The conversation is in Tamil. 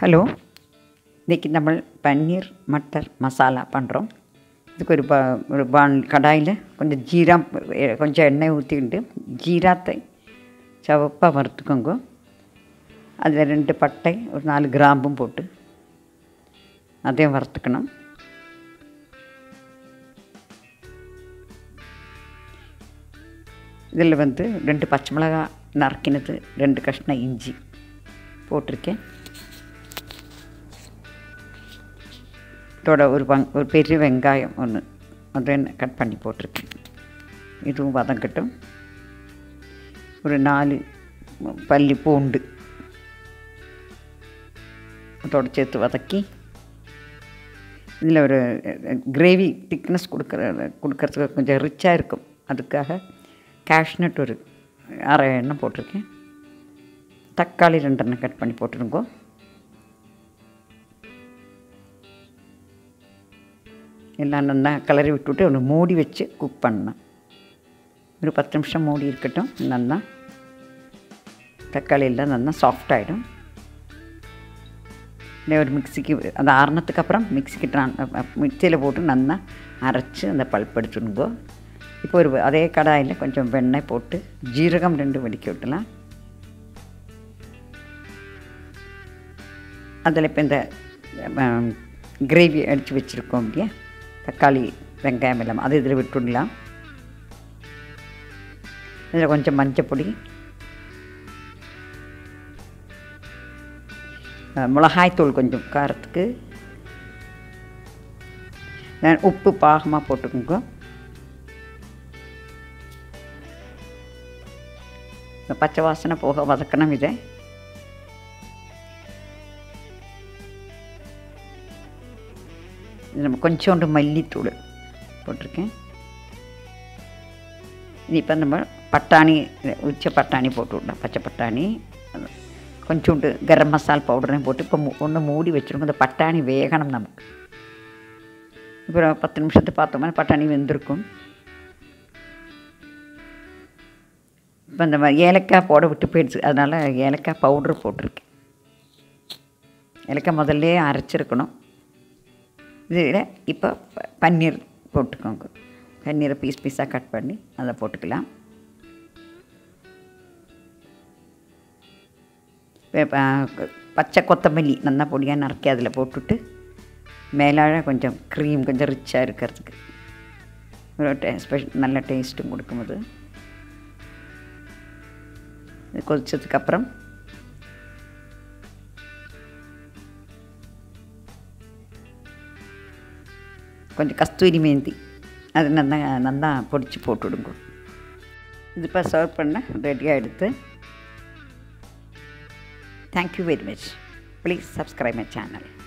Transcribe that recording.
ஹலோ இன்றைக்கி நம்ம பன்னீர் மட்டர் மசாலா பண்ணுறோம் இதுக்கு ஒரு ப ஒரு பான் கடாயில் கொஞ்சம் ஜீரா எ- கொஞ்சம் எண்ணெய் ஊற்றிக்கிட்டு ஜீராத்தை சிவப்பாக வறுத்துக்கோங்க அதில் ரெண்டு பட்டை ஒரு நாலு கிராம்பும் போட்டு அதையும் வறுத்துக்கணும் இதில் வந்து ரெண்டு பச்சை மிளகா நறுக்கினது ரெண்டு கஷ்ணம் இஞ்சி போட்டிருக்கேன் இதோட ஒரு பங் ஒரு பெரிய வெங்காயம் ஒன்று அதை கட் பண்ணி போட்டிருக்கேன் இதுவும் வதங்கட்டும் ஒரு நாலு பல்லி பூண்டு அதோட சேர்த்து வதக்கி இதில் ஒரு கிரேவி திக்னஸ் கொடுக்குற கொடுக்கறதுக்கு கொஞ்சம் ரிச்சாக இருக்கும் அதுக்காக கேஷ்நட் ஒரு அரை எண்ணெய் போட்டிருக்கேன் தக்காளி ரெண்டெண்ணெய் கட் பண்ணி போட்டுருங்கோ எல்லாம் நல்லா கிளறி விட்டுவிட்டு ஒன்று மூடி வச்சு குக் பண்ணணும் ஒரு பத்து நிமிஷம் மூடி இருக்கட்டும் நல்லா தக்காளி எல்லாம் நல்லா சாஃப்ட் ஆகிடும் இல்லை ஒரு மிக்சிக்கு அந்த ஆறுனதுக்கு அப்புறம் மிக்சிக்கு ட்ரான் மிக்சியில் போட்டு நல்லா அரைச்சி அந்த பல்ப் எடுத்துடுங்கோ இப்போ ஒரு அதே கடாயில் கொஞ்சம் வெண்ணெய் போட்டு ஜீரகம் ரெண்டு வெடிக்க விட்டலாம் அதில் இப்போ இந்த கிரேவி அடித்து வச்சுருக்கோம் இல்லையா தக்காளி வெங்காயம் எல்லாம் அது இதில் விட்டுடலாம் இதில் கொஞ்சம் மஞ்சப்பொடி அஹ், மிளகாய்த்தூள் கொஞ்சம் காரத்துக்கு நான் உப்பு பாகமாக போட்டுக்கோங்க இந்த பச்சை வாசனை போக வதக்கணும் இதை இது நம்ம கொஞ்சோண்டு மல்லித்தூள் போட்டிருக்கேன் இது இப்போ நம்ம பட்டாணி உச்ச பட்டாணி போட்டு விடலாம் பச்சை பட்டாணி கொஞ்சோண்டு கரம் மசால் பவுடரையும் போட்டு இப்போ ஒன்று மூடி வச்சுருக்கோம் இந்த பட்டாணி வேகணும் நமக்கு அப்புறம் பத்து நிமிஷத்தை பார்த்தோம்னா பட்டாணி வெந்திருக்கும் இப்போ இந்த மாதிரி ஏலக்காய் போட விட்டு போயிடுச்சு அதனால் ஏலக்காய் பவுட்ரு போட்டிருக்கேன் ஏலக்காய் முதல்ல அரைச்சிருக்கணும் இதில் இப்போ ப- பன்னீர் போட்டுக்கோங்க பன்னீரை பீஸ் பீஸாக கட் பண்ணி அதை போட்டுக்கலாம் வே- ப- பச்சை கொத்தமல்லி நல்லா பொடியாக நறுக்கி அதில் போட்டுட்டு மேலாழ கொஞ்சம் க்ரீம் கொஞ்சம் ரிச்சாக இருக்கிறதுக்கு ஒரு டே ஸ்பெஷல் நல்ல டேஸ்ட்டும் கொடுக்கும்போது இது கொதிச்சதுக்கப்புறம் கொஞ்சம் கஸ்தூரி மேந்தி அது நல்லா நல்லா பொடிச்சு போட்டுவிடுங்க இது இப்போ சர்வ் பண்ண ரெடியாக எடுத்து thank you very much please subscribe my channel